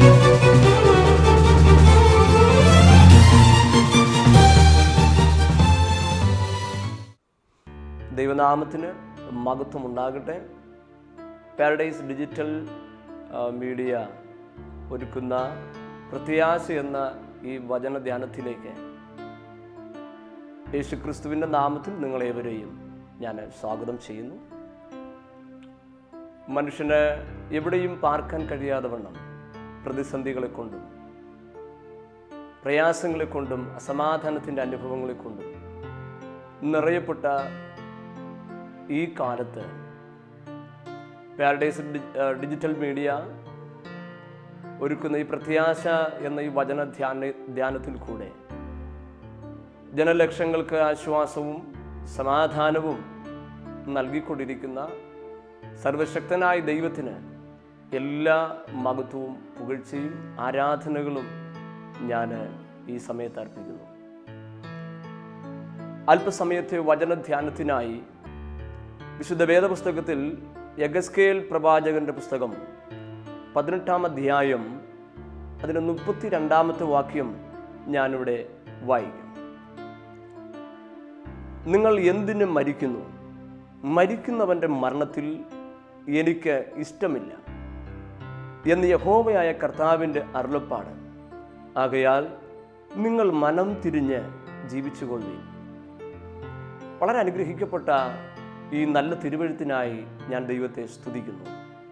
ദൈവനാമത്തിന് മഹത്വം ഉണ്ടാകട്ടെ പാരഡൈസ് ഡിജിറ്റൽ ആ, മീഡിയ ഒരുക്കുന്ന പ്രത്യാശ എന്ന ഈ വചന ധ്യാനത്തിലേക്ക് യേശുക്രിസ്തുവിൻ്റെ നാമത്തിൽ നിങ്ങളേവരെയും ഞാൻ സ്വാഗതം ചെയ്യുന്നു മനുഷ്യന് എവിടെയും പാർക്കാൻ കഴിയാതെ വണ്ണം പ്രതിസന്ധികളെ കൊണ്ടും പ്രയാസങ്ങളെ കൊണ്ടും അസമാധാനത്തിൻ്റെ അനുഭവങ്ങളെ കൊണ്ടും നിറയപ്പെട്ട ഈ കാലത്ത് പാരഡൈസ് ഡി- ആ, ഡിജിറ്റൽ മീഡിയ ഒരുക്കുന്ന ഈ പ്രത്യാശ എന്ന ഈ വചന ധ്യാന ധ്യാനത്തിൽ കൂടെ ജനലക്ഷങ്ങൾക്ക് ആശ്വാസവും സമാധാനവും നൽകിക്കൊണ്ടിരിക്കുന്ന സർവശക്തനായ ദൈവത്തിന് എല്ലാ മഹത്വവും പുകഴ്ചയും ആരാധനകളും ഞാൻ ഈ സമയത്ത് അർപ്പിക്കുന്നു അല്പസമയത്തെ വചനധ്യാനത്തിനായി വിശുദ്ധ വേദപുസ്തകത്തിൽ യഗസ്കേൽ പ്രവാചകന്റെ പുസ്തകം പതിനെട്ടാം അധ്യായം അതിന് മുപ്പത്തി രണ്ടാമത്തെ വാക്യം ഞാനിവിടെ വായിക്കാം നിങ്ങൾ എന്തിന് മരിക്കുന്നു മരിക്കുന്നവൻ്റെ മരണത്തിൽ എനിക്ക് ഇഷ്ടമില്ല എന്ന് യഹോവയായ കർത്താവിൻ്റെ അരുളപ്പാട് ആകയാൽ നിങ്ങൾ മനം തിരിഞ്ഞ് ജീവിച്ചുകൊള്ളി വളരെ അനുഗ്രഹിക്കപ്പെട്ട ഈ നല്ല തിരുവഴുത്തിനായി ഞാൻ ദൈവത്തെ സ്തുതിക്കുന്നു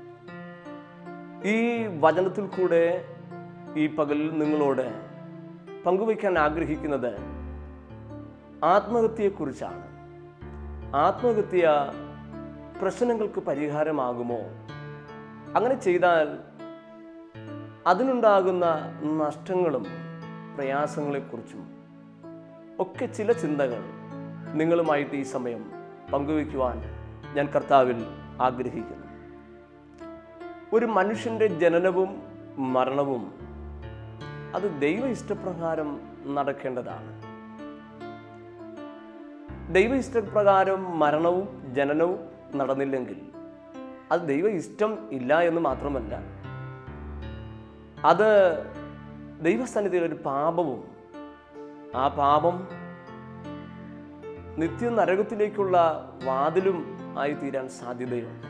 ഈ വചനത്തിൽ കൂടെ ഈ പകലിൽ നിങ്ങളോട് പങ്കുവയ്ക്കാൻ ആഗ്രഹിക്കുന്നത് ആത്മഹത്യയെക്കുറിച്ചാണ് ആത്മഹത്യ പ്രശ്നങ്ങൾക്ക് പരിഹാരമാകുമോ അങ്ങനെ ചെയ്താൽ അതിനുണ്ടാകുന്ന നഷ്ടങ്ങളും പ്രയാസങ്ങളെക്കുറിച്ചും ഒക്കെ ചില ചിന്തകൾ നിങ്ങളുമായിട്ട് ഈ സമയം പങ്കുവയ്ക്കുവാൻ ഞാൻ കർത്താവിൽ ആഗ്രഹിക്കുന്നു ഒരു മനുഷ്യൻ്റെ ജനനവും മരണവും അത് ദൈവ ഇഷ്ടപ്രകാരം നടക്കേണ്ടതാണ് ദൈവ ഇഷ്ടപ്രകാരം മരണവും ജനനവും നടന്നില്ലെങ്കിൽ അത് ദൈവ ഇഷ്ടം ഇല്ല എന്ന് മാത്രമല്ല അത് ദൈവസന്നിധിയിൽ ഒരു പാപവും ആ പാപം നിത്യ നരകത്തിലേക്കുള്ള വാതിലും ആയി തീരാൻ സാധ്യതയുണ്ട്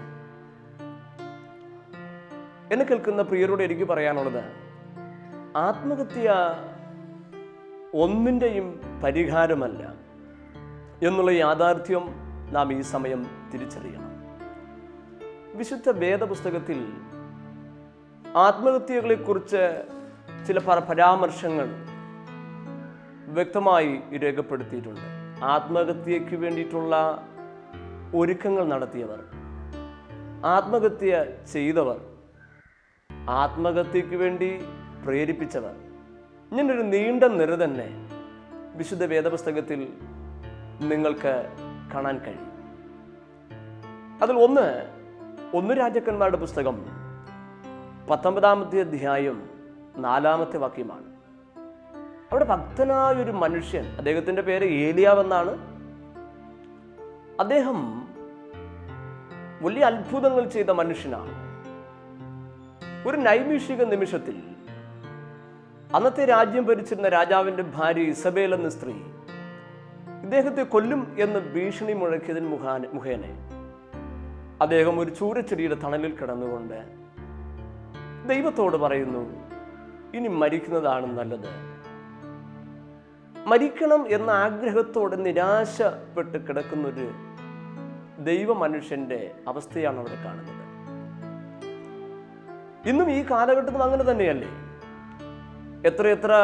എന്നെ കേൾക്കുന്ന പ്രിയരോട് എനിക്ക് പറയാനുള്ളത് ആത്മഹത്യ ഒന്നിൻ്റെയും പരിഹാരമല്ല എന്നുള്ള യാഥാർത്ഥ്യം നാം ഈ സമയം തിരിച്ചറിയണം വിശുദ്ധ വേദപുസ്തകത്തിൽ ആത്മഹത്യകളെക്കുറിച്ച് ചില പര- പരാമർശങ്ങൾ വ്യക്തമായി രേഖപ്പെടുത്തിയിട്ടുണ്ട് ആത്മഹത്യയ്ക്ക് വേണ്ടിയിട്ടുള്ള ഒരുക്കങ്ങൾ നടത്തിയവർ ആത്മഹത്യ ചെയ്തവർ ആത്മഹത്യക്ക് വേണ്ടി പ്രേരിപ്പിച്ചവർ ഇങ്ങനൊരു നീണ്ട നിര തന്നെ വിശുദ്ധ വേദപുസ്തകത്തിൽ നിങ്ങൾക്ക് കാണാൻ കഴിയും അതിൽ ഒന്ന് ഒന്ന് രാജാക്കന്മാരുടെ പുസ്തകം പത്തൊമ്പതാമത്തെ അധ്യായം നാലാമത്തെ വാക്യമാണ് അവിടെ ഭക്തനായ ഒരു മനുഷ്യൻ അദ്ദേഹത്തിന്റെ പേര് ഏലിയാവെന്നാണ് അദ്ദേഹം വലിയ അത്ഭുതങ്ങൾ ചെയ്ത മനുഷ്യനാണ് ഒരു നൈമിഷിക നിമിഷത്തിൽ അന്നത്തെ രാജ്യം ഭരിച്ചിരുന്ന രാജാവിന്റെ ഭാര്യ ഇസബേൽ എന്ന സ്ത്രീ ഇദ്ദേഹത്തെ കൊല്ലും എന്ന് ഭീഷണി മുഴക്കിയതിന് മുഖാന മുഖേന അദ്ദേഹം ഒരു ചൂരച്ചെടിയുടെ തണലിൽ കിടന്നുകൊണ്ട് ദൈവത്തോട് പറയുന്നു ഇനി മരിക്കുന്നതാണ് നല്ലത് മരിക്കണം എന്ന ആഗ്രഹത്തോടെ നിരാശപ്പെട്ട് കിടക്കുന്ന ഒരു ദൈവ മനുഷ്യന്റെ അവസ്ഥയാണ് അവിടെ കാണുന്നത് ഇന്നും ഈ കാലഘട്ടത്തിൽ അങ്ങനെ തന്നെയല്ലേ എത്രയെത്ര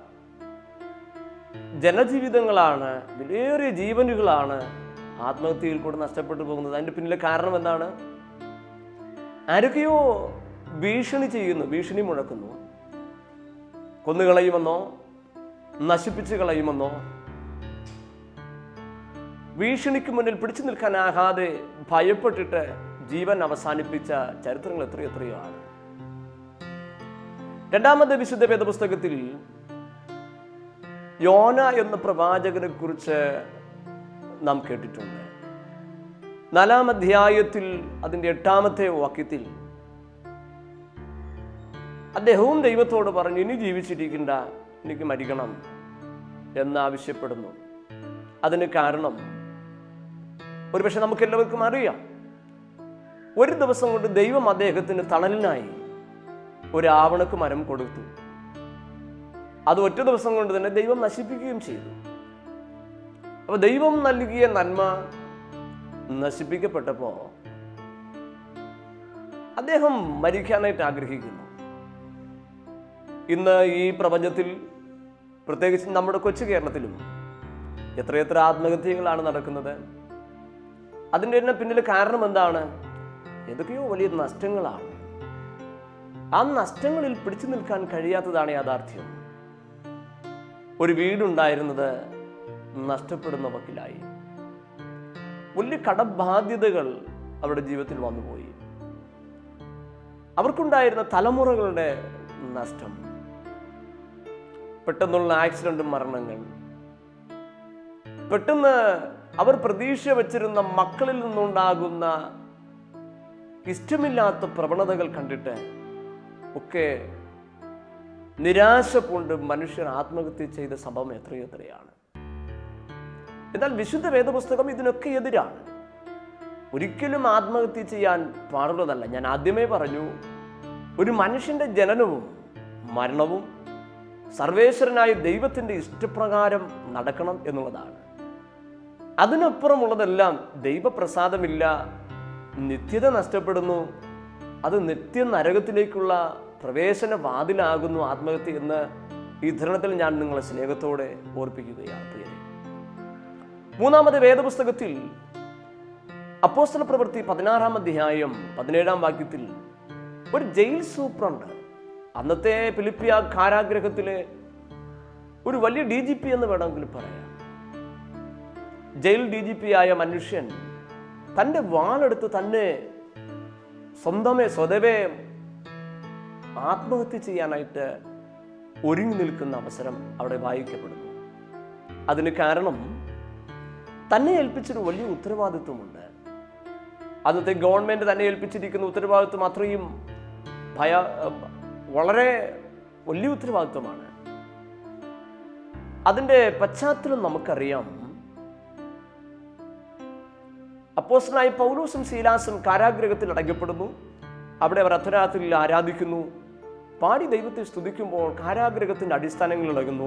ജനജീവിതങ്ങളാണ് വിലയേറിയ ജീവനുകളാണ് ആത്മഹത്യയിൽ കൂടെ നഷ്ടപ്പെട്ടു പോകുന്നത് അതിന്റെ പിന്നിലെ കാരണം എന്താണ് ആരൊക്കെയോ ഭീഷണി ചെയ്യുന്നു ഭീഷണി മുഴക്കുന്നു കൊന്നുകളയുമെന്നോ നശിപ്പിച്ചു കളയുമെന്നോ ഭീഷണിക്ക് മുന്നിൽ പിടിച്ചു നിൽക്കാനാകാതെ ഭയപ്പെട്ടിട്ട് ജീവൻ അവസാനിപ്പിച്ച ചരിത്രങ്ങൾ എത്രയെത്രയോ ആണ് രണ്ടാമത്തെ വിശുദ്ധ വേദപുസ്തകത്തിൽ യോന എന്ന പ്രവാചകനെ കുറിച്ച് നാം കേട്ടിട്ടുണ്ട് നാലാം അധ്യായത്തിൽ അതിൻ്റെ എട്ടാമത്തെ വാക്യത്തിൽ അദ്ദേഹവും ദൈവത്തോട് പറഞ്ഞു ഇനി ജീവിച്ചിരിക്കണ്ട എനിക്ക് മരിക്കണം എന്നാവശ്യപ്പെടുന്നു അതിന് കാരണം ഒരുപക്ഷെ നമുക്ക് എല്ലാവർക്കും അറിയാം ഒരു ദിവസം കൊണ്ട് ദൈവം അദ്ദേഹത്തിന് തണലിനായി ഒരു ആവണക്ക് മരം കൊടുത്തു അത് ഒറ്റ ദിവസം കൊണ്ട് തന്നെ ദൈവം നശിപ്പിക്കുകയും ചെയ്തു അപ്പൊ ദൈവം നൽകിയ നന്മ നശിപ്പിക്കപ്പെട്ടപ്പോ അദ്ദേഹം മരിക്കാനായിട്ട് ആഗ്രഹിക്കുന്നു ഇന്ന് ഈ പ്രപഞ്ചത്തിൽ പ്രത്യേകിച്ച് നമ്മുടെ കൊച്ചു കേരളത്തിലും എത്രയെത്ര ആത്മഹത്യകളാണ് നടക്കുന്നത് അതിൻ്റെ തന്നെ പിന്നിൽ കാരണം എന്താണ് ഏതൊക്കെയോ വലിയ നഷ്ടങ്ങളാണ് ആ നഷ്ടങ്ങളിൽ പിടിച്ചു നിൽക്കാൻ കഴിയാത്തതാണ് യാഥാർത്ഥ്യം ഒരു വീടുണ്ടായിരുന്നത് നഷ്ടപ്പെടുന്ന വക്കിലായി വലിയ കടബാധ്യതകൾ അവരുടെ ജീവിതത്തിൽ വന്നുപോയി അവർക്കുണ്ടായിരുന്ന തലമുറകളുടെ നഷ്ടം പെട്ടെന്നുള്ള ആക്സിഡന്റും മരണങ്ങൾ പെട്ടെന്ന് അവർ പ്രതീക്ഷ വച്ചിരുന്ന മക്കളിൽ നിന്നുണ്ടാകുന്ന ഇഷ്ടമില്ലാത്ത പ്രവണതകൾ കണ്ടിട്ട് ഒക്കെ നിരാശ കൊണ്ട് മനുഷ്യർ ആത്മഹത്യ ചെയ്ത സംഭവം എത്രയോ എത്രയാണ് എന്നാൽ വിശുദ്ധ വേദപുസ്തകം ഇതിനൊക്കെ എതിരാണ് ഒരിക്കലും ആത്മഹത്യ ചെയ്യാൻ പാടുള്ളതല്ല ഞാൻ ആദ്യമേ പറഞ്ഞു ഒരു മനുഷ്യന്റെ ജനനവും മരണവും സർവേശ്വരനായ ദൈവത്തിന്റെ ഇഷ്ടപ്രകാരം നടക്കണം എന്നുള്ളതാണ് അതിനപ്പുറമുള്ളതെല്ലാം ദൈവപ്രസാദമില്ല നിത്യത നഷ്ടപ്പെടുന്നു അത് നിത്യ നരകത്തിലേക്കുള്ള പ്രവേശന വാതിലാകുന്നു ആത്മഹത്യ എന്ന് ഈ ധരണത്തിൽ ഞാൻ നിങ്ങളെ സ്നേഹത്തോടെ ഓർപ്പിക്കുകയാണ് പ്രിയരെ മൂന്നാമത് വേദപുസ്തകത്തിൽ അപ്പോസ്തല പ്രവൃത്തി പതിനാറാം അധ്യായം പതിനേഴാം വാക്യത്തിൽ ഒരു ജയിൽ സൂപ്രണ്ട് അന്നത്തെ ഫിലിപ്പിയ കാരാഗ്രഹത്തിലെ ഒരു വലിയ ഡി ജി പി എന്ന് വേണമെങ്കിൽ പറയാം ജയിൽ ഡി ജി പി ആയ മനുഷ്യൻ തൻ്റെ വാളെടുത്ത് തന്നെ സ്വന്തമേ സ്വതവേ ആത്മഹത്യ ചെയ്യാനായിട്ട് ഒരുങ്ങി നിൽക്കുന്ന അവസരം അവിടെ വായിക്കപ്പെടുന്നു അതിന് കാരണം തന്നെ ഏൽപ്പിച്ചൊരു വലിയ ഉത്തരവാദിത്വമുണ്ട് അന്നത്തെ ഗവൺമെന്റ് തന്നെ ഏൽപ്പിച്ചിരിക്കുന്ന ഉത്തരവാദിത്വം അത്രയും ഭയ വളരെ വലിയ ഉത്തരവാദിത്വമാണ് അതിന്റെ പശ്ചാത്തലം നമുക്കറിയാം അപ്പോസ്റ്റലായ പൗലോസും ശീലാസും കാരാഗ്രഹത്തിൽ അടയ്ക്കപ്പെടുന്നു അവിടെ അവർ അർദ്ധരാത്രിയിൽ ആരാധിക്കുന്നു പാടി ദൈവത്തെ സ്തുതിക്കുമ്പോൾ കാരാഗ്രഹത്തിന്റെ അടിസ്ഥാനങ്ങൾ ഇളകുന്നു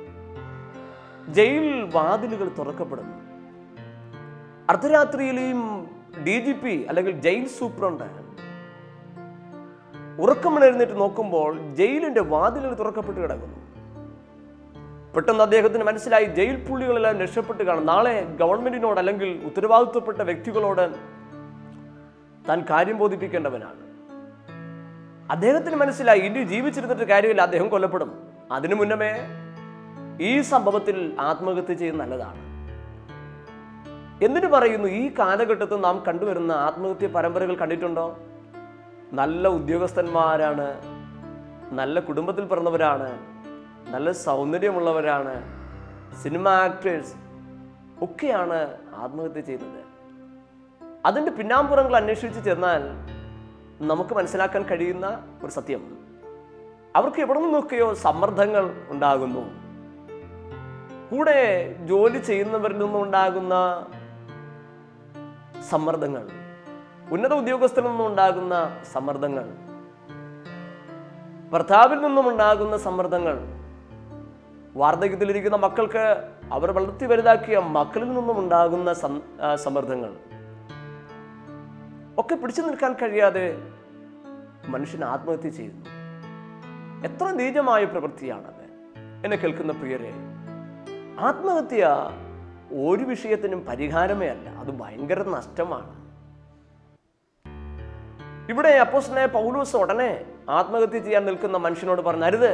ജയിൽ വാതിലുകൾ തുറക്കപ്പെടുന്നു അർദ്ധരാത്രിയിലെയും ഡി ജി പി അല്ലെങ്കിൽ ജയിൽ സൂപ്രണ്ട് ഉറക്കമിണെഴുന്നേറ്റ് നോക്കുമ്പോൾ ജയിലിന്റെ വാതിലുകൾ തുറക്കപ്പെട്ട് കിടക്കുന്നു പെട്ടെന്ന് അദ്ദേഹത്തിന് മനസ്സിലായി ജയിൽ പുള്ളികളെല്ലാം രക്ഷപ്പെട്ട് കാണും നാളെ ഗവൺമെന്റിനോട് അല്ലെങ്കിൽ ഉത്തരവാദിത്വപ്പെട്ട വ്യക്തികളോട് താൻ കാര്യം ബോധിപ്പിക്കേണ്ടവനാണ് അദ്ദേഹത്തിന് മനസ്സിലായി ഇനി ജീവിച്ചിരുന്നിട്ട് കാര്യമില്ല അദ്ദേഹം കൊല്ലപ്പെടും അതിനു മുന്നമേ ഈ സംഭവത്തിൽ ആത്മഹത്യ ചെയ്യുന്നത് നല്ലതാണ് എന്തിനു പറയുന്നു ഈ കാലഘട്ടത്തിൽ നാം കണ്ടുവരുന്ന ആത്മഹത്യ പരമ്പരകൾ കണ്ടിട്ടുണ്ടോ നല്ല ഉദ്യോഗസ്ഥന്മാരാണ് നല്ല കുടുംബത്തിൽ പിറന്നവരാണ് നല്ല സൗന്ദര്യമുള്ളവരാണ് സിനിമ ആക്ടേഴ്സ് ഒക്കെയാണ് ആത്മഹത്യ ചെയ്യുന്നത് അതിൻ്റെ പിന്നാമ്പുറങ്ങൾ അന്വേഷിച്ച് ചെന്നാൽ നമുക്ക് മനസ്സിലാക്കാൻ കഴിയുന്ന ഒരു സത്യം അവർക്ക് എവിടെ നിന്നൊക്കെയോ സമ്മർദ്ദങ്ങൾ ഉണ്ടാകുന്നു കൂടെ ജോലി ചെയ്യുന്നവരിൽ നിന്നുണ്ടാകുന്ന സമ്മർദ്ദങ്ങൾ ഉന്നത ഉദ്യോഗസ്ഥരിൽ നിന്നുണ്ടാകുന്ന സമ്മർദ്ദങ്ങൾ ഭർത്താവിൽ നിന്നും ഉണ്ടാകുന്ന സമ്മർദ്ദങ്ങൾ വാർദ്ധക്യത്തിലിരിക്കുന്ന മക്കൾക്ക് അവർ വളർത്തി വലുതാക്കിയ മക്കളിൽ നിന്നും ഉണ്ടാകുന്ന സം- ആ, സമ്മർദ്ദങ്ങൾ ഒക്കെ പിടിച്ചു നിൽക്കാൻ കഴിയാതെ മനുഷ്യൻ ആത്മഹത്യ ചെയ്യുന്നു എത്ര നീചമായ പ്രവൃത്തിയാണത് എന്നെ കേൾക്കുന്ന പ്രിയരെ ആത്മഹത്യ ഒരു വിഷയത്തിനും പരിഹാരമേ അല്ല അത് ഭയങ്കര നഷ്ടമാണ് ഇവിടെ അപ്പോസ്തലനായ പൗലോസ് ഉടനെ ആത്മഹത്യ ചെയ്യാൻ നിൽക്കുന്ന മനുഷ്യനോട് പറഞ്ഞു അരുത്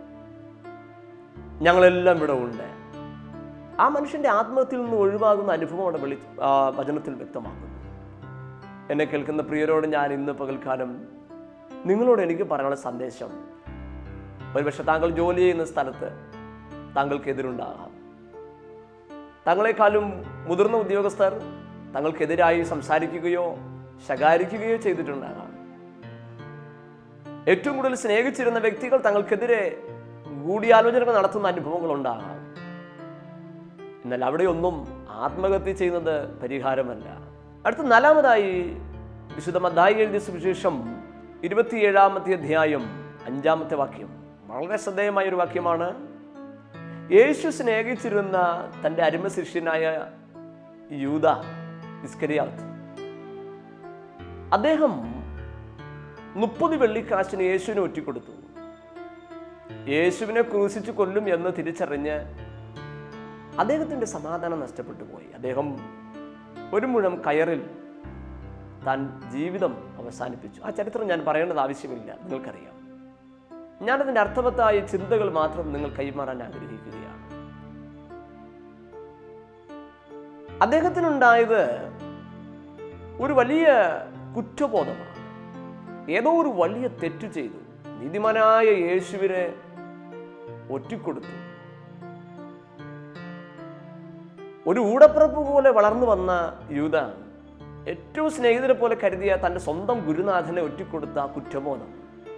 ഞങ്ങളെല്ലാം ഇവിടെ ഉണ്ട് ആ മനുഷ്യന്റെ ആത്മഹത്യയിൽ നിന്ന് ഒഴിവാകുന്ന അനുഭവം അവിടെ വെളി ആ, വചനത്തിൽ വ്യക്തമാക്കുന്നു എന്നെ കേൾക്കുന്ന പ്രിയരോട് ഞാൻ ഇന്ന് പകൽക്കാലം നിങ്ങളോട് എനിക്ക് പറയാനുള്ള സന്ദേശം ഒരുപക്ഷെ താങ്കൾ ജോലി ചെയ്യുന്ന സ്ഥലത്ത് താങ്കൾക്ക് എതിരുണ്ടാകാം തങ്ങളെക്കാളും മുതിർന്ന ഉദ്യോഗസ്ഥർ തങ്ങൾക്കെതിരായി സംസാരിക്കുകയോ ശകാരിക്കുകയോ ചെയ്തിട്ടുണ്ടാകാം ഏറ്റവും കൂടുതൽ സ്നേഹിച്ചിരുന്ന വ്യക്തികൾ തങ്ങൾക്കെതിരെ ഗൂഢിയാലോചനകൾ നടത്തുന്ന അനുഭവങ്ങൾ ഉണ്ടാകാം എന്നാൽ അവിടെയൊന്നും ആത്മഹത്യ ചെയ്യുന്നത് പരിഹാരമല്ല അടുത്ത നാലാമതായി വിശുദ്ധ മദ്ദായി എഴുതിയ സുവിശേഷം ഇരുപത്തിയേഴാമത്തെ അധ്യായം അഞ്ചാമത്തെ വാക്യം വളരെ ശ്രദ്ധേയമായ ഒരു വാക്യമാണ് യേശു സ്നേഹിച്ചിരുന്ന തൻ്റെ അരുമ ശിഷ്യനായ യൂത ഇസ്കരിയാത്ത് അദ്ദേഹം മുപ്പത് വെള്ളിക്കാശിന് യേശുവിനെ ഒറ്റിക്കൊടുത്തു യേശുവിനെ ക്രൂശിച്ചു കൊല്ലും എന്ന് തിരിച്ചറിഞ്ഞ് അദ്ദേഹത്തിൻ്റെ സമാധാനം നഷ്ടപ്പെട്ടു പോയി അദ്ദേഹം ഒരു മുഴം കയറിൽ താൻ ജീവിതം അവസാനിപ്പിച്ചു ആ ചരിത്രം ഞാൻ പറയേണ്ടത് ആവശ്യമില്ല നിങ്ങൾക്കറിയാം ഞാനതിൻ്റെ അർത്ഥവത്തായ ചിന്തകൾ മാത്രം നിങ്ങൾ കൈമാറാൻ ആഗ്രഹിക്കുകയാണ് അദ്ദേഹത്തിനുണ്ടായത് ഒരു വലിയ കുറ്റബോധമാണ് ഏതോ ഒരു വലിയ തെറ്റ് ചെയ്തു നീതിമാനായ യേശുവിനെ ഒറ്റിക്കൊടുത്തു ഒരു ഊടപ്പിറപ്പ് പോലെ വളർന്നു വന്ന യൂത ഏറ്റവും സ്നേഹിതരെ പോലെ കരുതിയ തന്റെ സ്വന്തം ഗുരുനാഥനെ ഒറ്റിക്കൊടുത്ത ആ കുറ്റബോധം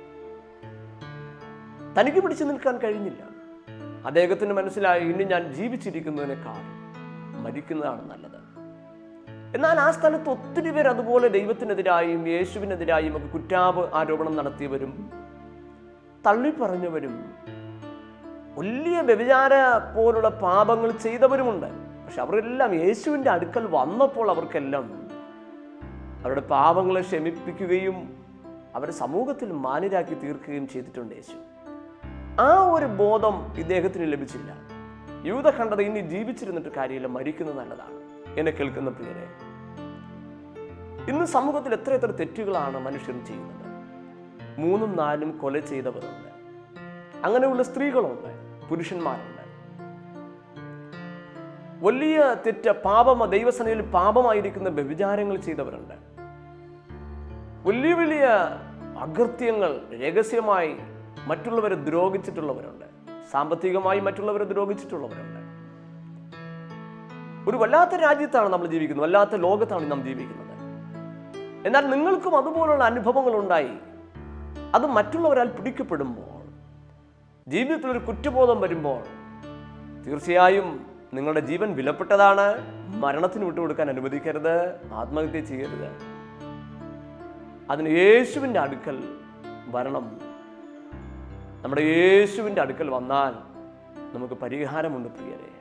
തനിക്ക് പിടിച്ചു നിൽക്കാൻ കഴിഞ്ഞില്ല അദ്ദേഹത്തിന് മനസ്സിലായി ഇനി ഞാൻ ജീവിച്ചിരിക്കുന്നതിനേക്കാൾ മരിക്കുന്നതാണ് നല്ലത് എന്നാൽ ആ സ്ഥലത്ത് ഒത്തിരി പേർ അതുപോലെ ദൈവത്തിനെതിരായും യേശുവിനെതിരായും ഒക്കെ കുറ്റാപ് ആരോപണം നടത്തിയവരും തള്ളിപ്പറഞ്ഞവരും വലിയ വ്യഭിചാര പോലുള്ള പാപങ്ങൾ ചെയ്തവരുമുണ്ട് പക്ഷെ അവരെല്ലാം യേശുവിൻ്റെ അടുക്കൽ വന്നപ്പോൾ അവർക്കെല്ലാം അവരുടെ പാപങ്ങളെ ക്ഷമിപ്പിക്കുകയും അവരെ സമൂഹത്തിൽ മാന്യരാക്കി തീർക്കുകയും ചെയ്തിട്ടുണ്ട് യേശു ആ ഒരു ബോധം ഇദ്ദേഹത്തിന് ലഭിച്ചില്ല യൂത കണ്ടത് ഇനി ജീവിച്ചിരുന്നിട്ട് കാര്യമില്ല മരിക്കുന്നത് നല്ലതാണ് എന്നെ കേൾക്കുന്ന പ്രിയരെ ഇന്ന് സമൂഹത്തിൽ എത്ര എത്ര തെറ്റുകളാണ് മനുഷ്യർ ചെയ്യുന്നത് മൂന്നും നാലും കൊല ചെയ്തവരുണ്ട് അങ്ങനെയുള്ള സ്ത്രീകളുണ്ട് പുരുഷന്മാരുണ്ട് വലിയ തെറ്റ് പാപമ ദൈവസനയിൽ പാപമായിരിക്കുന്ന വ്യഭിചാരങ്ങൾ ചെയ്തവരുണ്ട് വലിയ വലിയ അകൃത്യങ്ങൾ രഹസ്യമായി മറ്റുള്ളവരെ ദ്രോഹിച്ചിട്ടുള്ളവരുണ്ട് സാമ്പത്തികമായി മറ്റുള്ളവരെ ദ്രോഹിച്ചിട്ടുള്ളവരുണ്ട് ഒരു വല്ലാത്ത രാജ്യത്താണ് നമ്മൾ ജീവിക്കുന്നത് വല്ലാത്ത ലോകത്താണ് നാം ജീവിക്കുന്നത് എന്നാൽ നിങ്ങൾക്കും അതുപോലുള്ള അനുഭവങ്ങൾ ഉണ്ടായി അത് മറ്റുള്ളവരാൽ പിടിക്കപ്പെടുമ്പോൾ ജീവിതത്തിൽ ഒരു കുറ്റബോധം വരുമ്പോൾ തീർച്ചയായും നിങ്ങളുടെ ജീവൻ വിലപ്പെട്ടതാണ് മരണത്തിന് വിട്ടുകൊടുക്കാൻ അനുവദിക്കരുത് ആത്മഹത്യ ചെയ്യരുത് അതിന് യേശുവിൻ്റെ അടുക്കൽ വരണം നമ്മുടെ യേശുവിൻ്റെ അടുക്കൽ വന്നാൽ നമുക്ക് പരിഹാരമുണ്ട് പ്രിയരെ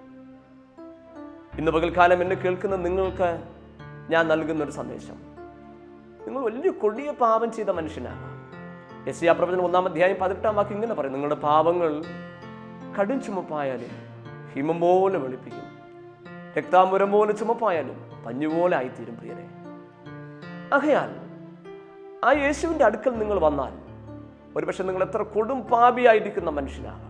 ഇന്ന് പകൽക്കാലം എന്നെ കേൾക്കുന്ന നിങ്ങൾക്ക് ഞാൻ നൽകുന്ന ഒരു സന്ദേശം നിങ്ങൾ വലിയ കൊടിയ പാപം ചെയ്ത മനുഷ്യനാകാം എസ് യാ പ്രവചനം ഒന്നാം അധ്യായം പതിനെട്ടാം വാക്ക് ഇങ്ങനെ പറയും നിങ്ങളുടെ പാപങ്ങൾ കടും ചുമപ്പായാലും ഹിമം പോലെ വെളുപ്പിക്കും രക്താമുരം പോലെ ചുമപ്പായാലും പഞ്ഞുപോലെ ആയിത്തീരും പ്രിയരെ ആകയാൽ ആ യേശുവിൻ്റെ അടുക്കൽ നിങ്ങൾ വന്നാൽ ഒരുപക്ഷെ നിങ്ങൾ എത്ര കൊടും പാപിയായിരിക്കുന്ന മനുഷ്യനാകാം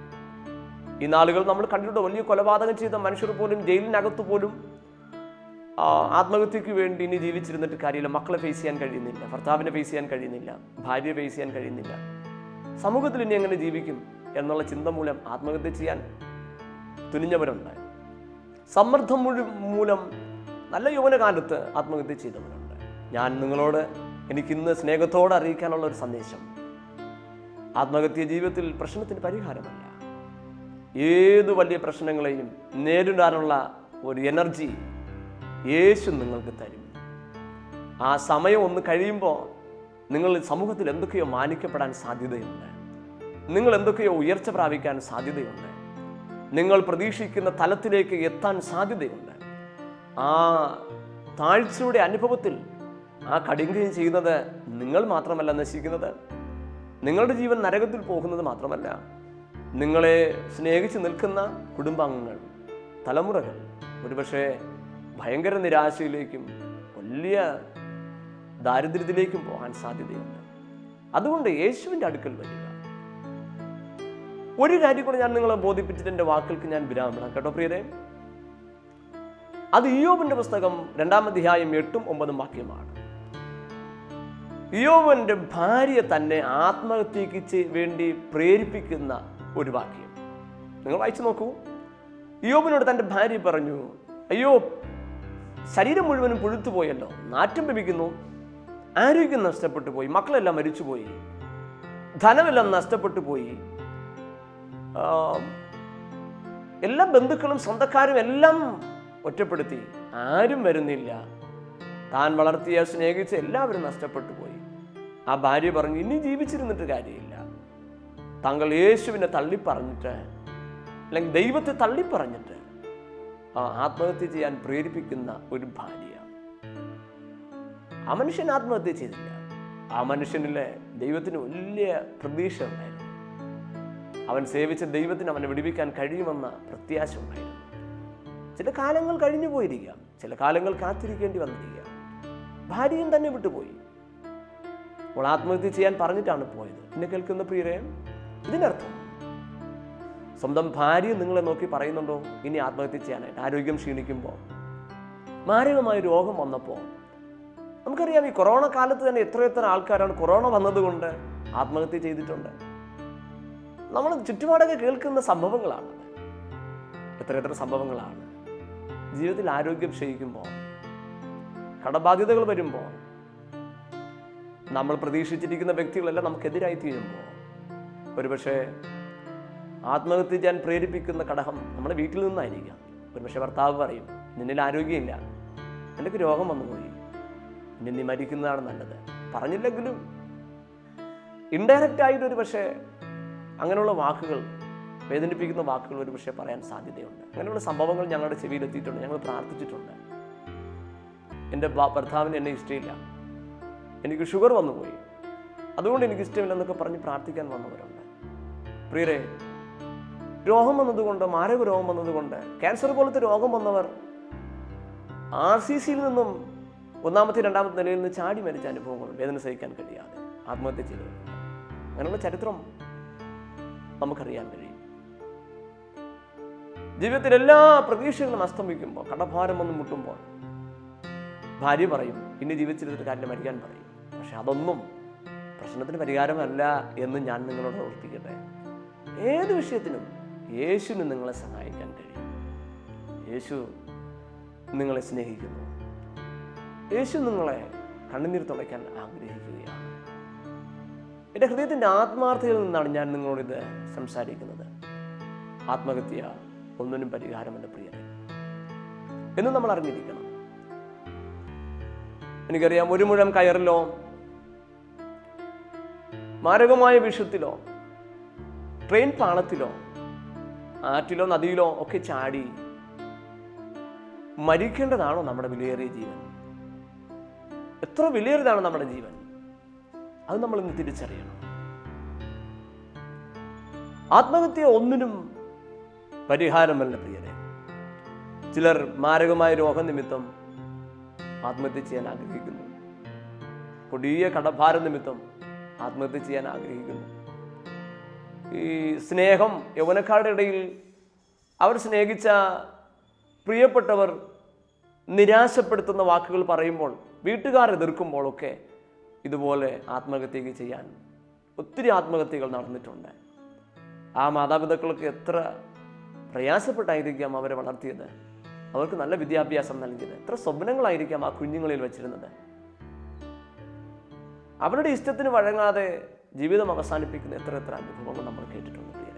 ഈ നാളുകൾ നമ്മൾ കണ്ടിട്ടുണ്ട് വലിയ കൊലപാതകം ചെയ്ത മനുഷ്യർ പോലും ജയിലിനകത്ത് പോലും ആ, ആത്മഹത്യക്ക് വേണ്ടി ഇനി ജീവിച്ചിരുന്നിട്ട് കാര്യമില്ല മക്കളെ ഫേസ് ചെയ്യാൻ കഴിയുന്നില്ല ഭർത്താവിനെ ഫേസ് ചെയ്യാൻ കഴിയുന്നില്ല ഭാര്യയെ ഫേസ് ചെയ്യാൻ കഴിയുന്നില്ല സമൂഹത്തിൽ ഇനി എങ്ങനെ ജീവിക്കും എന്നുള്ള ചിന്ത മൂലം ആത്മഹത്യ ചെയ്യാൻ തുനിഞ്ഞവരുണ്ട് സമ്മർദ്ദം മുഴു മൂലം നല്ല യൗവനകാലത്ത് ആത്മഹത്യ ചെയ്തവരുണ്ട് ഞാൻ നിങ്ങളോട് എനിക്കിന്ന് സ്നേഹത്തോടെ അറിയിക്കാനുള്ള ഒരു സന്ദേശം ആത്മഹത്യ ജീവിതത്തിൽ പ്രശ്നത്തിന് പരിഹാരമല്ല ഏത് വലിയ പ്രശ്നങ്ങളെയും നേരിടാനുള്ള ഒരു എനർജി യേശു നിങ്ങൾക്ക് തരും ആ സമയം ഒന്ന് കഴിയുമ്പോൾ നിങ്ങൾ സമൂഹത്തിൽ എന്തൊക്കെയോ മാനിക്കപ്പെടാൻ സാധ്യതയുണ്ട് നിങ്ങൾ എന്തൊക്കെയോ ഉയർച്ച പ്രാപിക്കാൻ സാധ്യതയുണ്ട് നിങ്ങൾ പ്രതീക്ഷിക്കുന്ന തലത്തിലേക്ക് എത്താൻ സാധ്യതയുണ്ട് ആ താഴ്ചയുടെ അനുഭവത്തിൽ ആ കടിങ്കയും ചെയ്യുന്നത് നിങ്ങൾ മാത്രമല്ല നശിക്കുന്നത് നിങ്ങളുടെ ജീവൻ നരകത്തിൽ പോകുന്നത് മാത്രമല്ല നിങ്ങളെ സ്നേഹിച്ച് നിൽക്കുന്ന കുടുംബാംഗങ്ങൾ തലമുറകൾ ഒരുപക്ഷെ ഭയങ്കര നിരാശയിലേക്കും വലിയ ദാരിദ്ര്യത്തിലേക്കും പോകാൻ സാധ്യതയുണ്ട് അതുകൊണ്ട് യേശുവിൻ്റെ അടുക്കൽ വരിക ഒരു കാര്യം കൂടെ ഞാൻ നിങ്ങളെ ബോധിപ്പിച്ചിട്ട് എൻ്റെ വാക്കുകൾക്ക് ഞാൻ വിരാമണം കേട്ടോ പ്രിയരെ അത് ഇയോബിന്റെ പുസ്തകം രണ്ടാം അധ്യായം എട്ടും ഒമ്പതും വാക്യമാണ് ഇയോബിന്റെ ഭാര്യ തന്നെ ആത്മഹത്യക്ക് ചെ- വേണ്ടി പ്രേരിപ്പിക്കുന്ന ഒരു വാക്യം നിങ്ങൾ വായിച്ചു നോക്കൂ ഇയോബിനോട് തൻ്റെ ഭാര്യ പറഞ്ഞു അയ്യോ ശരീരം മുഴുവനും പുഴുത്തുപോയല്ലോ നാറ്റം ലഭിക്കുന്നു ആരോഗ്യം നഷ്ടപ്പെട്ടു പോയി മക്കളെല്ലാം മരിച്ചുപോയി ധനമെല്ലാം നഷ്ടപ്പെട്ടു പോയി ആ, എല്ലാ ബന്ധുക്കളും സ്വന്തക്കാരും എല്ലാം ഒറ്റപ്പെടുത്തി ആരും വരുന്നില്ല താൻ വളർത്തിയ സ്നേഹിച്ച എല്ലാവരും നഷ്ടപ്പെട്ടു പോയി ആ ഭാര്യ പറഞ്ഞു ഇനി ജീവിച്ചിരുന്നിട്ട് കാര്യമില്ല താങ്കൾ യേശുവിനെ തള്ളിപ്പറഞ്ഞിട്ട് അല്ലെങ്കിൽ ദൈവത്തെ തള്ളിപ്പറഞ്ഞിട്ട് ആ ആത്മഹത്യ ചെയ്യാൻ പ്രേരിപ്പിക്കുന്ന ഒരു ഭാര്യ ആ മനുഷ്യൻ ആത്മഹത്യ ചെയ്തില്ല ആ മനുഷ്യനിലെ ദൈവത്തിന് വലിയ പ്രതീക്ഷ ഉണ്ടായിരുന്നു അവൻ സേവിച്ച ദൈവത്തിന് അവനെ വിടിവിക്കാൻ കഴിയുമെന്ന പ്രത്യാശ ഉണ്ടായിരുന്നു ചില കാലങ്ങൾ കഴിഞ്ഞു പോയിരിക്കാം ചില കാലങ്ങൾ കാത്തിരിക്കേണ്ടി വന്നിരിക്കാം ഭാര്യയും തന്നെ വിട്ടുപോയി അവൾ ആത്മഹത്യ ചെയ്യാൻ പറഞ്ഞിട്ടാണ് പോയത് എന്നെ കേൾക്കുന്ന പ്രിയരെ ഇതിനർത്ഥം സ്വന്തം ഭാര്യ നിങ്ങളെ നോക്കി പറയുന്നുണ്ടോ ഇനി ആത്മഹത്യ ചെയ്യാനായിട്ട് ആരോഗ്യം ക്ഷീണിക്കുമ്പോൾ മാരകമായ രോഗം വന്നപ്പോൾ നമുക്കറിയാം ഈ കൊറോണ കാലത്ത് തന്നെ എത്രയെത്ര ആൾക്കാരാണ് കൊറോണ വന്നതുകൊണ്ട് ആത്മഹത്യ ചെയ്തിട്ടുണ്ട് നമ്മൾ ചുറ്റുപാടൊക്കെ കേൾക്കുന്ന സംഭവങ്ങളാണ് എത്രയെത്ര സംഭവങ്ങളാണ് ജീവിതത്തിൽ ആരോഗ്യം ക്ഷയിക്കുമ്പോൾ കടബാധ്യതകൾ വരുമ്പോൾ നമ്മൾ പ്രതീക്ഷിച്ചിരിക്കുന്ന വ്യക്തികളെല്ലാം നമുക്കെതിരായി തീരുമ്പോൾ ഒരുപക്ഷെ ആത്മഹത്യ ചെയ്യാൻ പ്രേരിപ്പിക്കുന്ന ഘടകം നമ്മുടെ വീട്ടിൽ നിന്നായിരിക്കാം ഒരുപക്ഷെ ഭർത്താവ് പറയും നിന്നിൽ ആരോഗ്യമില്ല നിനക്ക് രോഗം വന്നുപോയി ഇനി നീ മരിക്കുന്നതാണ് നല്ലത് പറഞ്ഞില്ലെങ്കിലും ഇൻഡയറക്റ്റ് ആയിട്ട് ഒരു പക്ഷേ അങ്ങനെയുള്ള വാക്കുകൾ വേദനിപ്പിക്കുന്ന വാക്കുകൾ ഒരു പക്ഷേ പറയാൻ സാധ്യതയുണ്ട് അങ്ങനെയുള്ള സംഭവങ്ങൾ ഞങ്ങളുടെ ചെവിയിലെത്തിയിട്ടുണ്ട് ഞങ്ങൾ പ്രാർത്ഥിച്ചിട്ടുണ്ട് എൻ്റെ ഭ- ഭർത്താവിന് എന്നെ ഇഷ്ടമില്ല എനിക്ക് ഷുഗർ വന്നുപോയി അതുകൊണ്ട് എനിക്ക് ഇഷ്ടമില്ലെന്നൊക്കെ പറഞ്ഞ് പ്രാർത്ഥിക്കാൻ വന്നവരുണ്ട് പ്രിയരെ രോഗം വന്നതുകൊണ്ട് മാരക രോഗം വന്നതുകൊണ്ട് ക്യാൻസർ പോലത്തെ രോഗം വന്നവർ ആർ സി സിയിൽ നിന്നും ഒന്നാമത്തെ രണ്ടാമത്തെ നിലയിൽ നിന്ന് ചാടി മരിച്ച അനുഭവങ്ങൾ വേദന സഹിക്കാൻ കഴിയാതെ ആത്മഹത്യ ചെയ്തവരുണ്ട് അങ്ങനെയുള്ള ചരിത്രം നമുക്കറിയാൻ കഴിയും ജീവിതത്തിൽ എല്ലാ പ്രതീക്ഷകളും അസ്തമിക്കുമ്പോൾ കടഭാരം വന്ന് മുട്ടുമ്പോൾ ഭാര്യ പറയും ഇനി ജീവിച്ചിരുന്നിട്ട് കാര്യം മരിക്കാൻ പറയും പക്ഷെ അതൊന്നും പ്രശ്നത്തിന് പരിഹാരമല്ല എന്ന് ഞാൻ നിങ്ങളോട് ഓർപ്പിക്കട്ടെ ഏത് വിഷയത്തിനും യേശുവിന് നിങ്ങളെ സഹായിക്കാൻ കഴിയും യേശു നിങ്ങളെ സ്നേഹിക്കുന്നു യേശു നിങ്ങളെ കണ്ണുനീർ തുടയ്ക്കാൻ ആഗ്രഹിക്കുകയാണ് എൻ്റെ ഹൃദയത്തിൻ്റെ ആത്മാർത്ഥതയിൽ നിന്നാണ് ഞാൻ നിങ്ങളോട് ഇത് സംസാരിക്കുന്നത് ആത്മഹത്യ ഒന്നിനും പരിഹാരമല്ല പ്രിയരെ എന്ന് നമ്മൾ അറിഞ്ഞിരിക്കണം എനിക്കറിയാം ഒരു മുഴം കയറിലോ മാരകമായ വിഷത്തിലോ ട്രെയിൻ പാളത്തിലോ ആറ്റിലോ നദിയിലോ ഒക്കെ ചാടി മരിക്കേണ്ടതാണോ നമ്മുടെ വിലയേറിയ ജീവൻ എത്ര വിലയേറിയതാണ് നമ്മുടെ ജീവൻ അത് നമ്മൾ ഇന്ന് തിരിച്ചറിയണം ആത്മഹത്യ ഒന്നിനും പരിഹാരമല്ല പ്രിയരെ ചിലർ മാരകമായ രോഗനിമിത്തം ആത്മഹത്യ ചെയ്യാൻ ആഗ്രഹിക്കുന്നു കൊടിയ കടഭാര നിമിത്തം ആത്മഹത്യ ചെയ്യാൻ ആഗ്രഹിക്കുന്നു ഈ സ്നേഹം യൗവനക്കാരുടെ ഇടയിൽ അവർ സ്നേഹിച്ച പ്രിയപ്പെട്ടവർ നിരാശപ്പെടുത്തുന്ന വാക്കുകൾ പറയുമ്പോൾ വീട്ടുകാർ എതിർക്കുമ്പോഴൊക്കെ ഇതുപോലെ ആത്മഹത്യക്ക് ചെയ്യാൻ ഒത്തിരി ആത്മഹത്യകൾ നടന്നിട്ടുണ്ട് ആ മാതാപിതാക്കൾക്ക് എത്ര പ്രയാസപ്പെട്ടായിരിക്കാം അവരെ വളർത്തിയത് അവർക്ക് നല്ല വിദ്യാഭ്യാസം നൽകിയത് എത്ര സ്വപ്നങ്ങളായിരിക്കാം ആ കുഞ്ഞുങ്ങളിൽ വെച്ചിരുന്നത് അവരുടെ ഇഷ്ടത്തിന് വഴങ്ങാതെ ജീവിതം അവസാനിപ്പിക്കുന്ന എത്ര എത്ര അനുഭവങ്ങൾ നമ്മൾ കേട്ടിട്ടുണ്ട് പ്രിയരെ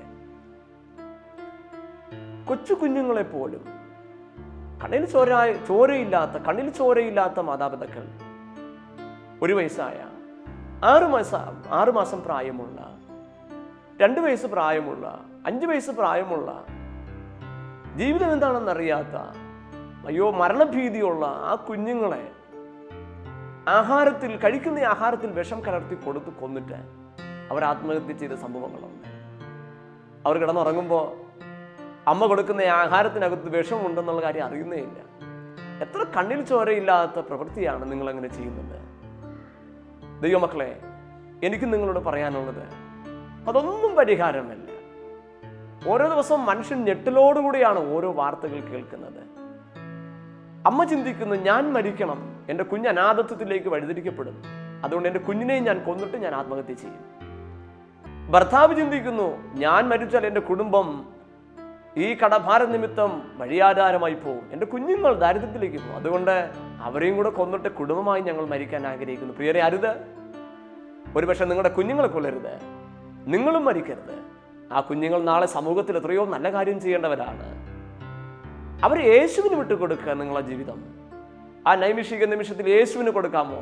കൊച്ചു കുഞ്ഞുങ്ങളെ പോലും കണ്ണിൽ ചോര ചോരയില്ലാത്ത കണ്ണിൽ ചോരയില്ലാത്ത മാതാപിതാക്കൾ ഒരു വയസ്സായ ആറ് മാസം ആറ് മാസം പ്രായമുള്ള രണ്ട് വയസ്സ് പ്രായമുള്ള അഞ്ച് വയസ്സ് പ്രായമുള്ള ജീവിതം എന്താണെന്നറിയാത്ത അയ്യോ മരണഭീതിയുള്ള ആ കുഞ്ഞുങ്ങളെ ആഹാരത്തിൽ കഴിക്കുന്ന ഈ ആഹാരത്തിൽ വിഷം കലർത്തി കൊടുത്ത് കൊന്നിട്ട് അവർ ആത്മഹത്യ ചെയ്ത സംഭവങ്ങളുണ്ട് അവർ കിടന്നുറങ്ങുമ്പോൾ അമ്മ കൊടുക്കുന്ന ഈ ആഹാരത്തിനകത്ത് വിഷമുണ്ടെന്നുള്ള കാര്യം അറിയുന്നേ ഇല്ല എത്ര കണ്ണിൽ ചോരയില്ലാത്ത പ്രവൃത്തിയാണ് നിങ്ങൾ അങ്ങനെ ചെയ്യുന്നത് ദൈവമക്കളെ എനിക്ക് നിങ്ങളോട് പറയാനുള്ളത് അതൊന്നും പരിഹാരമല്ല ഓരോ ദിവസവും മനുഷ്യൻ ഞെട്ടലോടുകൂടിയാണ് ഓരോ വാർത്തകൾ കേൾക്കുന്നത് അമ്മ ചിന്തിക്കുന്നു ഞാൻ മരിക്കണം എൻ്റെ കുഞ്ഞ് അനാഥത്വത്തിലേക്ക് വഴിതിരിക്കപ്പെടും അതുകൊണ്ട് എൻ്റെ കുഞ്ഞിനെയും ഞാൻ കൊന്നിട്ട് ഞാൻ ആത്മഹത്യ ചെയ്യും ഭർത്താവ് ചിന്തിക്കുന്നു ഞാൻ മരിച്ചാൽ എൻ്റെ കുടുംബം ഈ കടഭാര നിമിത്തം വഴിയാധാരമായി പോകും എൻ്റെ കുഞ്ഞുങ്ങൾ ദാരിദ്ര്യത്തിലേക്ക് പോകും അതുകൊണ്ട് അവരെയും കൂടെ കൊന്നിട്ട് കുടുംബമായി ഞങ്ങൾ മരിക്കാൻ ആഗ്രഹിക്കുന്നു പ്രിയരെ അരുത് ഒരുപക്ഷെ നിങ്ങളുടെ കുഞ്ഞുങ്ങളെ കൊല്ലരുത് നിങ്ങളും മരിക്കരുത് ആ കുഞ്ഞുങ്ങൾ നാളെ സമൂഹത്തിൽ എത്രയോ നല്ല കാര്യം ചെയ്യേണ്ടവരാണ് അവർ യേശുവിന് വിട്ടുകൊടുക്കുക നിങ്ങളെ ജീവിതം ആ നൈമിഷിക നിമിഷത്തിൽ യേശുവിന് കൊടുക്കാമോ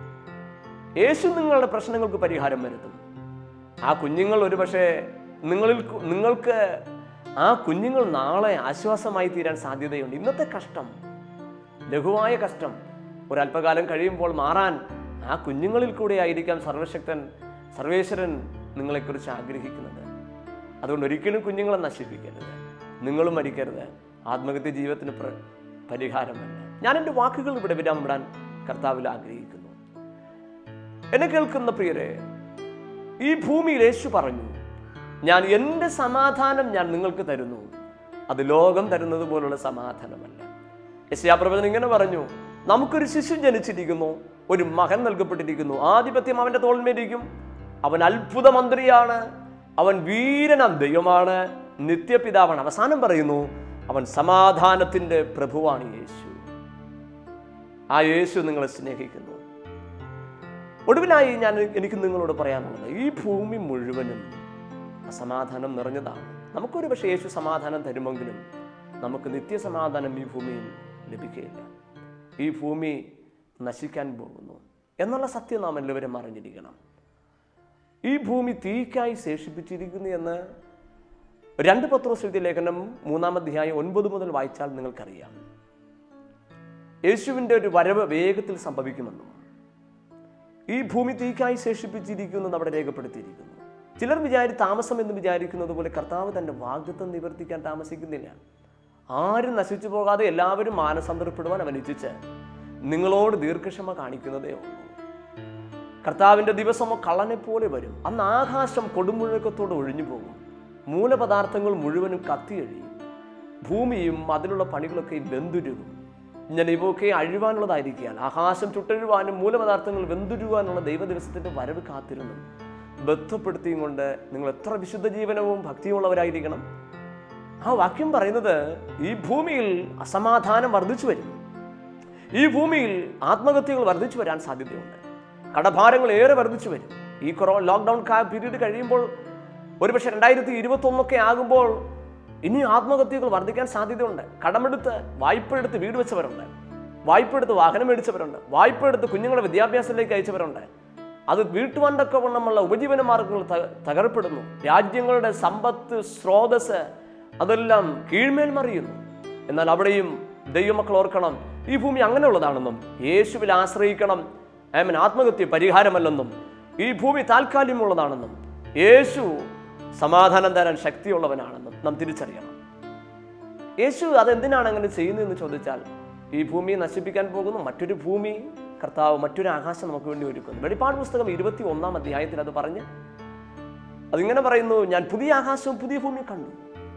യേശു നിങ്ങളുടെ പ്രശ്നങ്ങൾക്ക് പരിഹാരം വരുത്തും ആ കുഞ്ഞുങ്ങൾ ഒരുപക്ഷെ നിങ്ങളിൽ കു- നിങ്ങൾക്ക് ആ കുഞ്ഞുങ്ങൾ നാളെ ആശ്വാസമായി തീരാൻ സാധ്യതയുണ്ട് ഇന്നത്തെ കഷ്ടം ലഘുവായ കഷ്ടം ഒരല്പകാലം കഴിയുമ്പോൾ മാറാൻ ആ കുഞ്ഞുങ്ങളിൽ കൂടെ ആയിരിക്കാം സർവശക്തൻ സർവേശ്വരൻ നിങ്ങളെക്കുറിച്ച് ആഗ്രഹിക്കുന്നത് അതുകൊണ്ട് ഒരിക്കലും കുഞ്ഞുങ്ങളെ നശിപ്പിക്കരുത് നിങ്ങളും മരിക്കരുത് ആത്മഹത്യ ജീവിതത്തിന് പ്ര- പരിഹാരമല്ല ഞാൻ എൻ്റെ വാക്കുകൾ ഇവിടെ വിരാമിടാൻ കർത്താവിൽ ആഗ്രഹിക്കുന്നു എന്നെ കേൾക്കുന്ന പ്രിയരെ ഈ ഭൂമിയിൽ യേശു പറഞ്ഞു ഞാൻ എൻ്റെ സമാധാനം ഞാൻ നിങ്ങൾക്ക് തരുന്നു അത് ലോകം തരുന്നത് പോലുള്ള സമാധാനമല്ല യശയാപ്രവചൻ ഇങ്ങനെ പറഞ്ഞു നമുക്കൊരു ശിശു ജനിച്ചിരിക്കുന്നു ഒരു മകൻ നൽകപ്പെട്ടിരിക്കുന്നു ആധിപത്യം അവൻ്റെ തോൾമേലിരിക്കും അവൻ അത്ഭുത മന്ത്രിയാണ് അവൻ വീരനാം ദൈവമാണ് നിത്യപിതാവാണ് അവസാനം പറയുന്നു അവൻ സമാധാനത്തിൻ്റെ പ്രഭുവാണ് യേശു ആ യേശു നിങ്ങളെ സ്നേഹിക്കുന്നു ഒടുവിലായി ഞാൻ എനിക്ക് നിങ്ങളോട് പറയാനുള്ളത് ഈ ഭൂമി മുഴുവനും അസമാധാനം നിറഞ്ഞതാണ് നമുക്കൊരു പക്ഷേ യേശു സമാധാനം തരുമെങ്കിലും നമുക്ക് നിത്യസമാധാനം ഈ ഭൂമിയിൽ ലഭിക്കുകയില്ല ഈ ഭൂമി നശിക്കാൻ പോകുന്നു എന്നുള്ള സത്യം നാം എല്ലാവരും അറിഞ്ഞിരിക്കണം ഈ ഭൂമി തീക്കായി ശേഷിപ്പിച്ചിരിക്കുന്നു എന്ന് രണ്ട് പത്രോസ് എഴുതിയ ലേഖനം മൂന്നാം അധ്യായം ഒൻപത് മുതൽ വായിച്ചാൽ നിങ്ങൾക്കറിയാം യേശുവിൻ്റെ ഒരു വരവ് വേഗത്തിൽ സംഭവിക്കുമെന്നും ഈ ഭൂമി തീക്കായി ശേഷിപ്പിച്ചിരിക്കുന്നത് അവിടെ രേഖപ്പെടുത്തിയിരിക്കുന്നു ചിലർ വിചാരി താമസം എന്ന് വിചാരിക്കുന്നത് പോലെ കർത്താവ് തന്റെ വാഗ്ദത്വം നിവർത്തിക്കാൻ താമസിക്കുന്നില്ല ആരും നശിച്ചു പോകാതെ എല്ലാവരും മാനസാന്തരപ്പെടുവാൻ അവൻ ഇച്ഛിച്ച് നിങ്ങളോട് ദീർഘക്ഷമ കാണിക്കുന്നതേ ഉള്ളൂ കർത്താവിന്റെ ദിവസമോ കള്ളനെ പോലെ വരും അന്ന് ആകാശം കൊടുമുഴക്കത്തോടെ ഒഴിഞ്ഞു പോകും മൂലപദാർത്ഥങ്ങൾ മുഴുവനും കത്തിയഴിയും ഭൂമിയും അതിലുള്ള പണികളൊക്കെ വെന്തുരുകും ഞാൻ ഇവയൊക്കെ അഴിവാനുള്ളതായിരിക്കാൻ ആകാശം ചുട്ടഴുവാനും മൂലപദാർത്ഥങ്ങൾ വെന്തുരുവാനുള്ള ദൈവദിവസത്തിന്റെ വരവ് കാത്തിരുന്നു ബന്ധപ്പെടുത്തിയും കൊണ്ട് നിങ്ങൾ എത്ര വിശുദ്ധ ജീവനവും ഭക്തിയുള്ളവരായിരിക്കണം ആ വാക്യം പറയുന്നത് ഈ ഭൂമിയിൽ അസമാധാനം വർദ്ധിച്ചു വരും ഈ ഭൂമിയിൽ ആത്മഹത്യകൾ വർദ്ധിച്ചു വരാൻ സാധ്യതയുണ്ട് കടഭാരങ്ങൾ ഏറെ വർദ്ധിച്ചു വരും ഈ കൊറോ ലോക്ക്ഡൗൺ പീരീഡ് കഴിയുമ്പോൾ ഒരുപക്ഷെ രണ്ടായിരത്തി ഇരുപത്തി ഒന്നൊക്കെ ആകുമ്പോൾ ഇനി ആത്മഹത്യകൾ വർദ്ധിക്കാൻ സാധ്യതയുണ്ട് കടമെടുത്ത് വായ്പ എടുത്ത് വീട് വെച്ചവരുണ്ട് വായ്പ എടുത്ത് വാഹനം മേടിച്ചവരുണ്ട് വായ്പ എടുത്ത് കുഞ്ഞുങ്ങളെ വിദ്യാഭ്യാസത്തിലേക്ക് അയച്ചവരുണ്ട് അത് വീട്ടുവാണ്ടൊക്കെ വണ്ണമുള്ള ഉപജീവന മാർഗങ്ങൾ ത- തകർപ്പെടുന്നു രാജ്യങ്ങളുടെ സമ്പത്ത് സ്രോതസ് അതെല്ലാം കീഴ്മേൽ മറിയുന്നു എന്നാൽ അവിടെയും ദൈവമക്കൾ ഓർക്കണം ഈ ഭൂമി അങ്ങനെയുള്ളതാണെന്നും യേശുവിൽ ആശ്രയിക്കണം ഐമൻ ആത്മഹത്യ പരിഹാരമല്ലെന്നും ഈ ഭൂമി താൽക്കാലികമുള്ളതാണെന്നും യേശു സമാധാനം തരാൻ ശക്തിയുള്ളവനാണെന്നും നാം തിരിച്ചറിയണം യേശു അതെന്തിനാണ് അങ്ങനെ ചെയ്യുന്നതെന്ന് ചോദിച്ചാൽ ഈ ഭൂമിയെ നശിപ്പിക്കാൻ പോകുന്നു മറ്റൊരു ഭൂമി കർത്താവ് മറ്റൊരു ആകാശം നമുക്ക് വേണ്ടി ഒരുക്കുന്നു വെളിപ്പാട് പുസ്തകം ഇരുപത്തി ഒന്നാം അധ്യായത്തിൽ അത് പറഞ്ഞ് അതിങ്ങനെ പറയുന്നു ഞാൻ പുതിയ ആകാശവും പുതിയ ഭൂമിയും കണ്ടു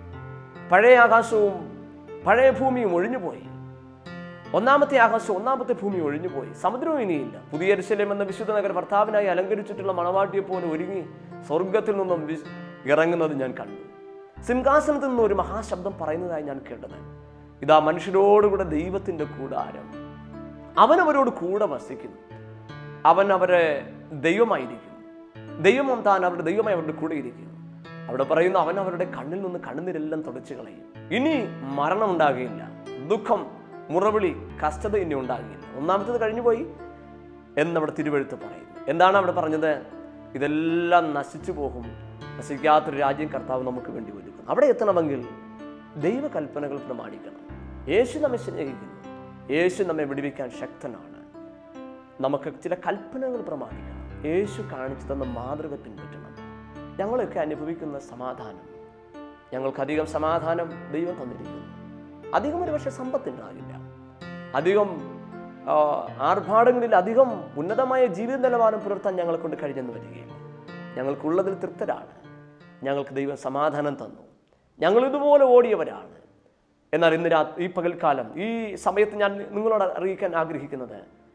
പഴയ ആകാശവും പഴയ ഭൂമിയും ഒഴിഞ്ഞുപോയി ഒന്നാമത്തെ ആകാശം ഒന്നാമത്തെ ഭൂമി ഒഴിഞ്ഞുപോയി സമുദ്രവും ഇനിയില്ല പുതിയ എരുശലേം എന്ന വിശുദ്ധ നഗരം ഭർത്താവിനായി അലങ്കരിച്ചിട്ടുള്ള മണവാട്ടിയെ പോലെ ഒരുങ്ങി സ്വർഗത്തിൽ നിന്നും വി- ഇറങ്ങുന്നത് ഞാൻ കണ്ടു സിംഹാസനത്തിൽ നിന്ന് ഒരു മഹാശബ്ദം പറയുന്നതായി ഞാൻ കേട്ടത് ഇതാ മനുഷ്യരോടുകൂടെ ദൈവത്തിന്റെ കൂടാരം അവൻ അവരോട് കൂടെ വസിക്കുന്നു അവൻ അവരെ ദൈവമായിരിക്കും ദൈവം താൻ അവരുടെ ദൈവമായി അവരുടെ കൂടെ ഇരിക്കും അവിടെ പറയുന്നു അവൻ അവരുടെ കണ്ണിൽ നിന്ന് കണ്ണുനീരെല്ലാം തുടച്ചു കളയും ഇനി മരണം ഉണ്ടാകുകയില്ല ദുഃഖം മുറവിളി കഷ്ടത ഇനി ഉണ്ടാകുകയില്ല ഒന്നാമത്തേത് കഴിഞ്ഞു പോയി എന്നവിടെ തിരുവഴുത്ത് പറയുന്നു എന്താണ് അവിടെ പറഞ്ഞത് ഇതെല്ലാം നശിച്ചു പോകും നശിക്കാത്തൊരു രാജ്യം കർത്താവ് നമുക്ക് വേണ്ടി ഒരുക്കുന്നു അവിടെ എത്തണമെങ്കിൽ ദൈവകൽപ്പനകൾ പ്രമാണിക്കണം യേശു നമ്മെ സ്നേഹിക്കുന്നു യേശു നമ്മെ വിടുവിക്കാൻ ശക്തനാണ് നമുക്ക് ചില കൽപ്പനകൾ പ്രമാണിക്കണം യേശു കാണിച്ചു തന്ന മാതൃക പിൻപറ്റണം ഞങ്ങളൊക്കെ അനുഭവിക്കുന്ന സമാധാനം ഞങ്ങൾക്കധികം സമാധാനം ദൈവം തന്നിരിക്കുന്നു അധികം ഒരു പക്ഷേ സമ്പത്തുണ്ടാകില്ല അധികം ആ, ആർഭാടങ്ങളിൽ അധികം ഉന്നതമായ ജീവിത നിലവാരം പുലർത്താൻ ഞങ്ങളെ കൊണ്ട് കഴിഞ്ഞെന്ന് വരികയില്ല ഞങ്ങൾക്കുള്ളതിൽ തൃപ്തരാണ് ഞങ്ങൾക്ക് ദൈവം സമാധാനം തന്നു ഞങ്ങൾ ഇതുപോലെ ഓടിയവരാണ് എന്നാൽ ഇന്ന് രാ ഈ പകൽക്കാലം ഈ സമയത്ത് ഞാൻ നിങ്ങളോട് അറിയിക്കാൻ ആഗ്രഹിക്കുന്നത്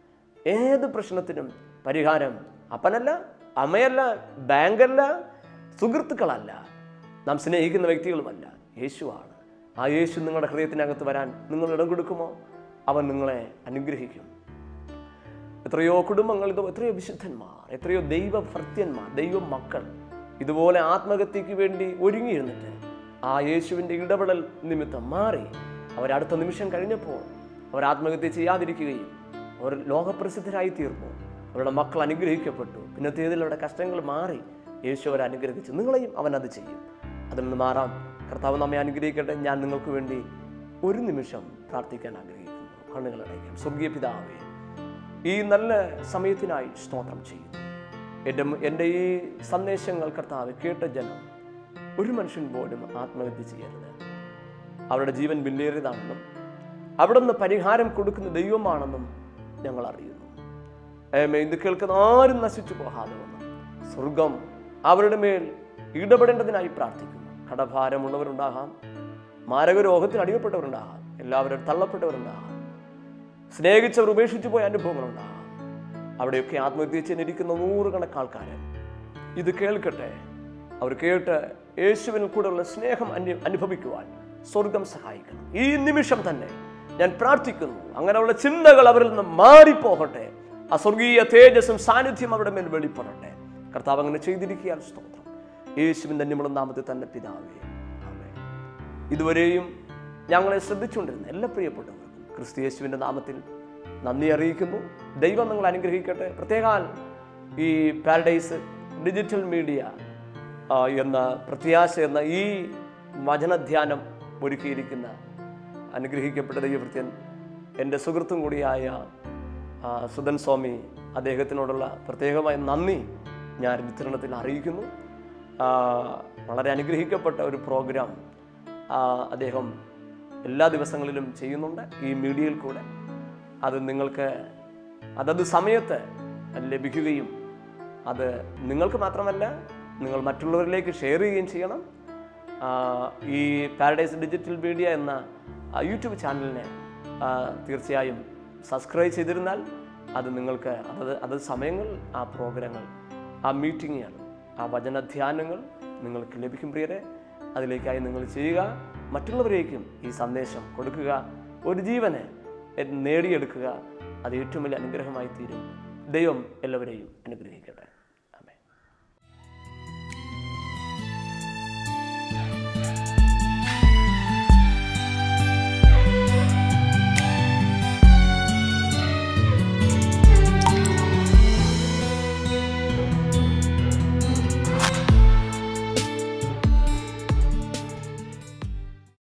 ഏത് പ്രശ്നത്തിനും പരിഹാരം അപ്പനല്ല അമ്മയല്ല ബാങ്കല്ല സുഹൃത്തുക്കളല്ല നാം സ്നേഹിക്കുന്ന വ്യക്തികളുമല്ല യേശുവാണ് ആ യേശു നിങ്ങളുടെ ഹൃദയത്തിനകത്ത് വരാൻ നിങ്ങൾ ഇടം കൊടുക്കുമോ അവൻ നിങ്ങളെ അനുഗ്രഹിക്കും എത്രയോ കുടുംബങ്ങൾ ഇത് എത്രയോ വിശുദ്ധന്മാർ എത്രയോ ദൈവഭൃത്യന്മാർ ദൈവ മക്കൾ ഇതുപോലെ ആത്മഹത്യക്ക് വേണ്ടി ഒരുങ്ങിയിരുന്നിട്ട് ആ യേശുവിൻ്റെ ഇടപെടൽ നിമിത്തം മാറി അവരടുത്ത നിമിഷം കഴിഞ്ഞപ്പോൾ അവർ ആത്മഹത്യ ചെയ്യാതിരിക്കുകയും അവർ ലോകപ്രസിദ്ധരായി തീർന്നു അവരുടെ മക്കൾ അനുഗ്രഹിക്കപ്പെട്ടു പിന്നത്തേതിൽ അവരുടെ കഷ്ടങ്ങൾ മാറി യേശു അവരെ അനുഗ്രഹിച്ചു നിങ്ങളെയും അവൻ അത് ചെയ്യും അതിൽ നിന്ന് മാറാം കർത്താവ് നമ്മെ അനുഗ്രഹിക്കട്ടെ ഞാൻ നിങ്ങൾക്ക് വേണ്ടി ഒരു നിമിഷം പ്രാർത്ഥിക്കാൻ ആഗ്രഹിക്കുന്നു കണ്ണുകളടയ്ക്കാം സ്വർഗീയ പിതാവേ ഈ നല്ല സമയത്തിനായി സ്തോത്രം ചെയ്യുന്നു എൻ്റെ എൻ്റെ ഈ സന്ദേശങ്ങൾ കർത്താവ് കേട്ട ജനം ഒരു മനുഷ്യൻ പോലും ആത്മഹത്യ ചെയ്യരുത് അവരുടെ ജീവൻ വിലയേറിയതാണെന്നും അവിടെ നിന്ന് പരിഹാരം കൊടുക്കുന്ന ദൈവമാണെന്നും ഞങ്ങൾ അറിയുന്നു ഏമേ ഇത് കേൾക്കുന്ന ആരും നശിച്ചു പോകാതെ വന്നു സ്വർഗം അവരുടെ മേൽ ഇടപെടേണ്ടതിനായി പ്രാർത്ഥിക്കുന്നു കടഭാരമുള്ളവരുണ്ടാകാം മാരക രോഗത്തിൽ അടിമപ്പെട്ടവരുണ്ടാകാം എല്ലാവരും തള്ളപ്പെട്ടവരുണ്ടാകാം സ്നേഹിച്ചവർ ഉപേക്ഷിച്ചു പോയ അനുഭവങ്ങളുണ്ടാകാം അവിടെയൊക്കെ ആത്മഹത്യ ചെയ്തിരിക്കുന്ന നൂറുകണക്ക് ആൾക്കാർ ഇത് കേൾക്കട്ടെ അവർ കേട്ട് യേശുവിൽ കൂടെയുള്ള സ്നേഹം അന്യ അനുഭവിക്കുവാൻ സ്വർഗം സഹായിക്കണം ഈ നിമിഷം തന്നെ ഞാൻ പ്രാർത്ഥിക്കുന്നു അങ്ങനെയുള്ള ചിന്തകൾ അവരിൽ നിന്ന് മാറിപ്പോകട്ടെ ആ സ്വർഗീയ തേജസ്സും സാന്നിധ്യം അവരുടെ മേൽ വെളിപ്പെടട്ടെ കർത്താവ് അങ്ങനെ ചെയ്തിരിക്കുകയാൽ സ്തോത്രം യേശുവിൻ്റെ നിമ്മളും നാമത്തിൽ തന്നെ പിതാവേ ആമേൻ ഇതുവരെയും ഞങ്ങളെ ശ്രദ്ധിച്ചുകൊണ്ടിരുന്ന എല്ലാ പ്രിയപ്പെട്ടവർക്കും ക്രിസ്തു യേശുവിൻ്റെ നാമത്തിൽ നന്ദി അറിയിക്കുന്നു ദൈവം നിങ്ങൾ അനുഗ്രഹിക്കട്ടെ പ്രത്യേകാൽ ഈ പാരഡൈസ് ഡിജിറ്റൽ മീഡിയ ആ, എന്ന പ്രത്യാശ എന്ന ഈ വചനധ്യാനം ഒരുക്കിയിരിക്കുന്ന അനുഗ്രഹിക്കപ്പെട്ട ദൈവഭൃത്യൻ എൻ്റെ സുഹൃത്തും കൂടിയായ ആ, സുധൻ സ്വാമി അദ്ദേഹത്തിനോടുള്ള പ്രത്യേകമായ നന്ദി ഞാൻ വിതരണത്തിൽ അറിയിക്കുന്നു ആ, വളരെ അനുഗ്രഹിക്കപ്പെട്ട ഒരു പ്രോഗ്രാം ആ, അദ്ദേഹം എല്ലാ ദിവസങ്ങളിലും ചെയ്യുന്നുണ്ട് ഈ മീഡിയയിൽ കൂടെ അത് നിങ്ങൾക്ക് അതത് സമയത്ത് ലഭിക്കുകയും അത് നിങ്ങൾക്ക് മാത്രമല്ല നിങ്ങൾ മറ്റുള്ളവരിലേക്ക് ഷെയർ ചെയ്യുകയും ചെയ്യണം ആ, ഈ പാരഡൈസ് ഡിജിറ്റൽ മീഡിയ എന്ന ആ, യൂട്യൂബ് ചാനലിനെ ആ, തീർച്ചയായും സബ്സ്ക്രൈബ് ചെയ്തിരുന്നാൽ അത് നിങ്ങൾക്ക് അതത് അതത് സമയങ്ങൾ ആ പ്രോഗ്രാങ്ങൾ ആ മീറ്റിങ്ങുകൾ ആ വചനധ്യാനങ്ങൾ നിങ്ങൾക്ക് ലഭിക്കും പ്രിയരെ അതിലേക്കായി നിങ്ങൾ ചെയ്യുക മറ്റുള്ളവരേക്കും ഈ സന്ദേശം കൊടുക്കുക ഒരു ജീവനെ നേടിയെടുക്കുക അത് ഏറ്റവും വലിയ അനുഗ്രഹമായി തീരും ദൈവം എല്ലാവരെയും അനുഗ്രഹിക്കട്ടെ